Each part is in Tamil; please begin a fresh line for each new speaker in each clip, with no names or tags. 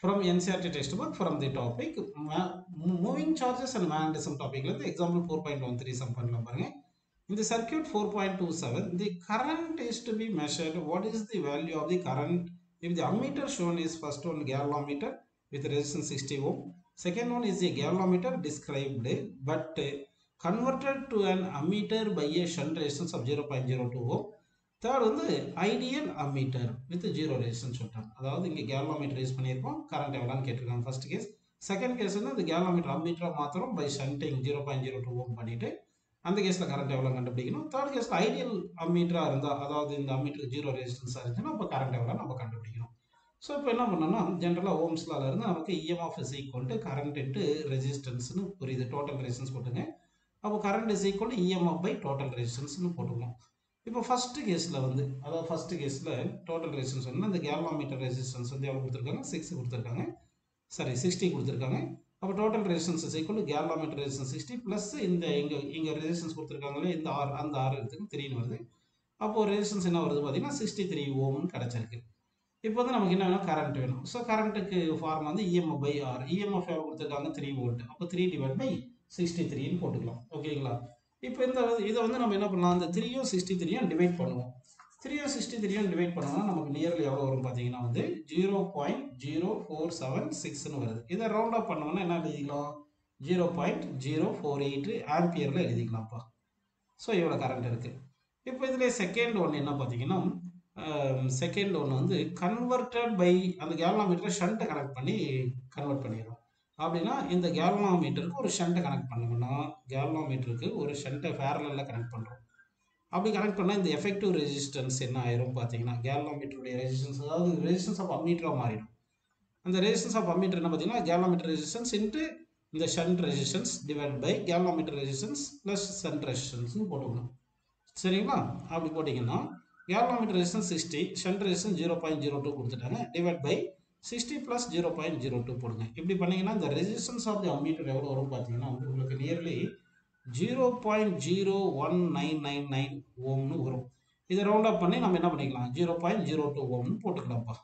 From NCERT textbook from the topic moving charges and magnetism டாபிக்லேருந்து example four point one three sum பண்ணலாம் பாருங்க In the circuit 4.27, the current is to be measured. What is the value of the current? If the ammeter shown is first one galvanometer with resistance 60 ohm, second one is a galvanometer described but uh, converted to an ammeter by a shunt resistance of 0.02 ohm. Third வந்து ideal ammeter with zero resistance சொல்லிட்டாங்க அதாவது இங்கே கேலோமீட்டர் யூஸ் பண்ணியிருக்கோம் கரண்ட் எவ்வளோன்னு கேட்டிருக்காங்க ஃபர்ஸ்ட் கேஸ் செகண்ட் கேஸ் வந்து இந்த கேலோமீட்டர் அம்மீட்டரை மாத்திரம் by shunting zero point zero two ohm பண்ணிட்டு அந்த கேஸில் கரண்ட் எவ்வளோ கண்டுபிடிக்கணும் தேர்ட் கேஸில் ஐடியல் அம்மீட்டராக இருந்தால் அதாவது இந்த அம்மீட்டருக்கு ஜீரோ ரெசிஸ்டன்ஸாக இருந்துச்சுன்னா அப்போ கரண்ட் எவ்வளோ நம்ம கண்டுபிடிக்கணும் ஸோ இப்போ என்ன பண்ணோம்னா ஜென்ரலாக ஓம்ஸ்லால இருந்து நமக்கு EMF is equal to current into ரெசிஸ்டன்ஸ்னு புரியுது டோட்டல் ரெசிஸ்டன்ஸ் போட்டுங்க அப்போ current is equal to EMF by total ரெசிஸ்டன்ஸ்னு போட்டுக்கணும் இப்போ ஃபர்ஸ்ட் கேஸில் வந்து அதாவது ஃபர்ஸ்ட் கேஸில் டோட்டல் ரெசிஸ்டன்ஸ் வந்து அந்த கேலோமீட்டர் ரெசிஸ்டன்ஸ் வந்து எவ்வளோ கொடுத்துருக்காங்க சிக்ஸ் கொடுத்துருக்காங்க சாரி சிக்ஸ்டி கொடுத்துருக்காங்க அப்போ total resistance is equal galvanometer resistance sixty plus இந்த இங்கே இங்கே ரெசிஸ்டன்ஸ் கொடுத்துருக்காங்களே இந்த ஆர் அந்த ஆறு இடத்துக்கு த்ரீன்னு வருது அப்போது ரெசிஸ்டன்ஸ் என்ன வருது பார்த்தீங்கன்னா சிக்ஸ்டி த்ரீ ஓம்னு கிடச்சிருக்கு இப்போ வந்து நமக்கு என்ன வேணும் கரண்ட் வேணும் ஸோ கரண்ட்டுக்கு ஃபார்ம் வந்து இஎம்எஃப் பை ஆர் இஎம்எஃப் எவ்வளோ கொடுத்துருக்காங்க த்ரீ வோல்ட் அப்போ த்ரீ டிவைட் பை சிக்ஸ்டி த்ரீன்னு போட்டுக்கலாம் ஓகேங்களா இப்போ இந்த இதை வந்து நம்ம என்ன பண்ணலாம் இந்த த்ரீயும் சிக்ஸ்டி த்ரீயும் டிவைட் பண்ணுவோம் த்ரீயும் சிக்ஸ்டி த்ரீயும் டிவைட் பண்ணோம்னா நமக்கு நியர்லி எவ்வளோ வரும் பார்த்தீங்கன்னா வந்து zero point zero four seven சிக்ஸ்னு வருது இதை ரவுண்ட் அப் பண்ணோம்னா என்ன எழுதிக்கலாம் zero point zero four eight ஆம்பியரில் எழுதிக்கலாம்ப்பா ஸோ இவ்வளோ கரண்ட் இருக்குது இப்போ இதில் செகண்ட் ஒன்று என்ன பார்த்தீங்கன்னா செகண்ட் ஒன்று வந்து கன்வெர்டட் பை அந்த கேலோமீட்டரை ஷண்ட்டை கனெக்ட் பண்ணி கன்வெர்ட் பண்ணிடும் அப்படின்னா இந்த கேலோமீட்டருக்கு ஒரு ஷண்ட்டை கனெக்ட் பண்ணணும்னா கேலோமீட்டருக்கு ஒரு ஷண்ட்டை ஃபேரலில் கனெக்ட் பண்ணுறோம் அப்படி கனெக்ட் பண்ணால் இந்த எஃபெக்டிவ் ரெசிஸ்டன்ஸ் என்ன ஆயிரும் பார்த்தீங்கன்னா கேலோமீட்டருடைய ரெசிஸ்டன்ஸ் அதாவது ரெசிஸ்டன்ஸ் ஆஃப் அம்மீட்டராக மாறிடும் அந்த ரெசிஸ்டன்ஸ் ஆஃப் அம்மீட்டர் என்ன பார்த்தீங்கன்னா கேலோமீட்டர் ரெசிஸ்டன்ஸ் இன்ட்டு இந்த shunt resistance divide by galvanometer resistance plus shunt ரெசிஸ்டன்ஸ்னு போட்டுக்கணும் சரிங்களா அப்படி போட்டிங்கன்னா galvanometer resistance sixty shunt resistance zero point zero two கொடுத்துட்டாங்க divide by sixty plus zero point zero two போடுங்க இப்படி பண்ணீங்கன்னா இந்த ரெசிஸ்டன்ஸ் ஆஃப் தி அம்மீட்டர் எவ்வளோ வரும் பார்த்தீங்கன்னா வந்து உங்களுக்கு nearly zero point zero one nine nine nine ஓம்னு வரும் இதை ரவுண்ட் அப் பண்ணி நம்ம என்ன பண்ணிக்கலாம் ஜீரோ பாயிண்ட் ஜீரோ டூ ஓம்னு போட்டுக்கலாம்ப்பா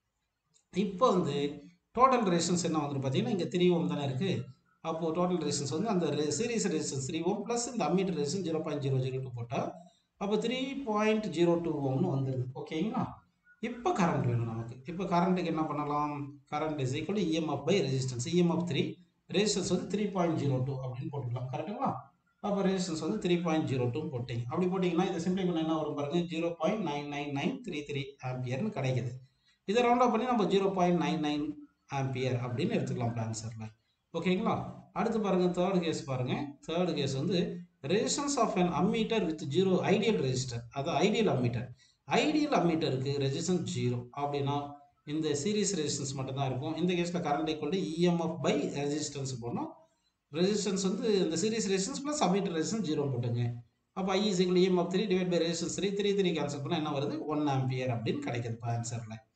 இப்போ வந்து டோட்டல் ரெசிஸ்டன்ஸ் என்ன வந்துடும் பார்த்தீங்கன்னா இங்கே த்ரீ ஓம் தானே இருக்குது அப்போது டோட்டல் ரெசிஸ்டன்ஸ் வந்து அந்த series resistance three ohm plus இந்த ammeter resistance zero point zero zero two போட்டால் அப்போ த்ரீ பாயிண்ட் ஜீரோ டூ ஓம்னு வந்துடுது ஓகேங்களா இப்போ கரண்ட் வேணும் நமக்கு இப்போ கரண்ட்டுக்கு என்ன பண்ணலாம் current is equal EMF by resistance EMF three resistance வந்து த்ரீ பாயிண்ட் ஜீரோ டூ அப்படின்னு போட்டுக்கலாம் கரெக்டுங்களா அப்போ ரெசிஸ்டன்ஸ் வந்து த்ரீ பாயிண்ட் ஜீரோ டூ போட்டிங்க அப்படி போட்டிங்கன்னா இதை சிம்பிளை பண்ண என்ன வரும் பாருங்க zero point nine nine nine three three ஆம்பியர்னு கிடைக்குது இதை ரவுண்ட் அப் பண்ணி நம்ம zero point nine nine ampere அப்படின்னு எடுத்துக்கலாம் ஆன்சரில் ஓகேங்களா அடுத்து பாருங்க தேர்ட் கேஸ் பாருங்க தேர்ட் கேஸ் வந்து resistance of an ammeter with zero ideal resistor அதாவது ஐடியல் அம்மீட்டர் ஐடியல் அம்மீட்டருக்கு ரெசிஸ்டன்ஸ் ஜீரோ அப்படின்னா இந்த சீரிஸ் ரெசிஸ்டன்ஸ் மட்டும் தான் இருக்கும் இந்த கேஸில் current equal EMF by resistance போடணும் ரெசிஸ்டன்ஸ் வந்து இந்த series resistance plus ammeter resistance zero போட்டுங்க அப்போ I is EMF three divide by resistance three three three cancel பண்ணால் என்ன வருது ஒன் ஆம்பியர் அப்படின்னு கிடைக்குது இப்போ ஆன்சரில்